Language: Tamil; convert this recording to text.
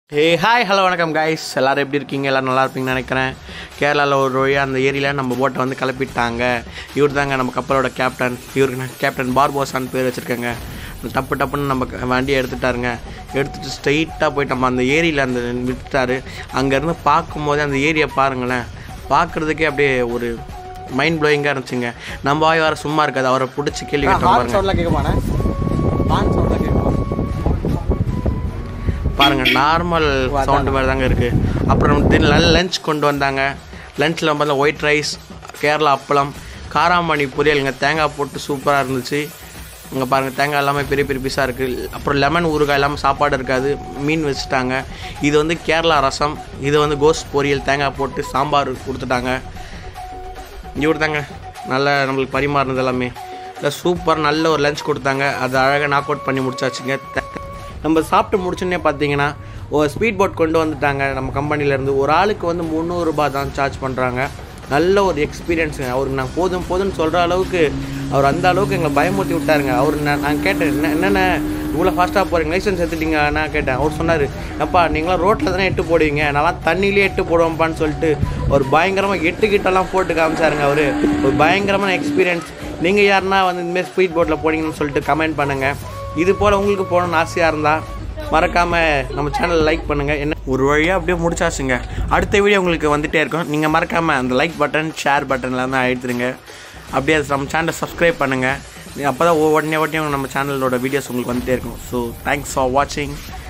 ஹே ஹாய் ஹலோ வணக்கம் கைஸ் எல்லோரும் எப்படி இருக்கீங்க எல்லோரும் நல்லா இருப்பீங்கன்னு நினைக்கிறேன் கேரளாவில் ஒரு வழியாக அந்த ஏரியில் நம்ம போட்டை வந்து கிளப்பிட்டாங்க இவர் தாங்க நம்ம கப்பலோட கேப்டன் இவருக்கு நான் கேப்டன் பார்போசான்னு பேர் வச்சுருக்கேங்க டப்பு டப்புன்னு நம்ம க- வண்டியை எடுத்துட்டாருங்க எடுத்துகிட்டு ஸ்ட்ரைட்டாக போயிட்டு நம்ம அந்த ஏரியில் அந்த விட்டுட்டாரு அங்கேருந்து பார்க்கும்போதே அந்த ஏரியை பாருங்களேன் பார்க்குறதுக்கே அப்படியே ஒரு மைண்ட் ப்ளோயிங்காக இருந்துச்சுங்க நம்ம வாய் வர சும்மா இருக்காது அவரை பிடிச்சி கேள்வி கேட்டோம் ஹார்ன் பாருங்க சவுண்ட்லாம் கேட்குமாண்ணே ஹார்ன் சவுண்ட்லாம் கேட்குமா பாருங்க நார்மல் சவுண்டு மாதிரி தாங்க இருக்கு அப்புறம் திடீர்னு லஞ்ச் கொண்டு வந்தாங்க லஞ்சில் வந்து ஒயிட் ரைஸ் கேரளா அப்பளம் காராமணி பொரியலுங்க தேங்காய் போட்டு சூப்பராக இருந்துச்சு இங்கே பாருங்கள் தேங்காய் எல்லாமே பெரிய பெரிய பீஸாக இருக்குது அப்புறம் லெமன் ஊறுகாய் எல்லாமே சாப்பாடு இருக்காது மீன் வச்சுட்டாங்க இது வந்து கேரளா ரசம் இது வந்து கோஸ்ட் பொரியல் தேங்காய் போட்டு சாம்பார் கொடுத்துட்டாங்க இவர் தாங்க நல்ல நம்மளுக்கு பரிமாறினது எல்லாமே இல்லை சூப்பர் நல்ல ஒரு லஞ்ச் கொடுத்தாங்க அதை அழகாக நாக் அவுட் பண்ணி முடிச்சாச்சுங்க த- நம்ம சாப்பிட்டு முடிச்சோன்னே பார்த்தீங்கன்னா ஒரு ஸ்பீட் போட் கொண்டு வந்துட்டாங்க நம்ம கம்பெனிலேருந்து ஒரு ஆளுக்கு வந்து முந்நூறுரூபா தான் சார்ஜ் பண்ணுறாங்க நல்ல ஒரு எக்ஸ்பீரியன்ஸுங்க அவருக்கு நான் போதும் போதும்னு சொல்கிற அளவுக்கு அவர் அந்த அளவுக்கு எங்களை பயமுறுத்தி விட்டாருங்க அவர் நான் நான் கேட்டேன் என்ன என்னென்ன இவ்வளோ ஃபாஸ்ட்டாக போகிறீங்க லைசன்ஸ் எடுத்துட்டீங்க நான் கேட்டேன் அவர் சொன்னார் அப்பா நீங்களாம் ரோட்டில் தானே எட்டு போடுவீங்க நான்லாம் தண்ணியிலே எட்டு போடுவோம்ப்பான்னு சொல்லிட்டு ஒரு பயங்கரமாக எட்டு கிட்டலாம் போட்டு காமிச்சாருங்க அவர் ஒரு பயங்கரமான எக்ஸ்பீரியன்ஸ் நீங்கள் யாருன்னா வந்து இந்தமாதிரி ஸ்பீட் போட்டில் போனீங்கன்னு சொல்லிட்டு கமெண்ட் பண்ணுங்கள் இது போல் உங்களுக்கு போகணும்னு ஆசையாக இருந்தால் மறக்காமல் நம்ம சேனல் லைக் பண்ணுங்கள் என்ன ஒரு வழியாக அப்படியே முடிச்சாச்சுங்க அடுத்த வீடியோ உங்களுக்கு வந்துகிட்டே இருக்கும் நீங்கள் மறக்காமல் அந்த லைக் பட்டன் ஷேர் பட்டன்லாம் தான் அழுத்துருங்க அப்படியே அது நம்ம சேனலை சப்ஸ்கிரைப் பண்ணுங்கள் அப்போ தான் உடனே உடனே நம்ம சேனலோட வீடியோஸ் உங்களுக்கு வந்துட்டே இருக்கும் ஸோ தேங்க்ஸ் ஃபார் வாட்சிங்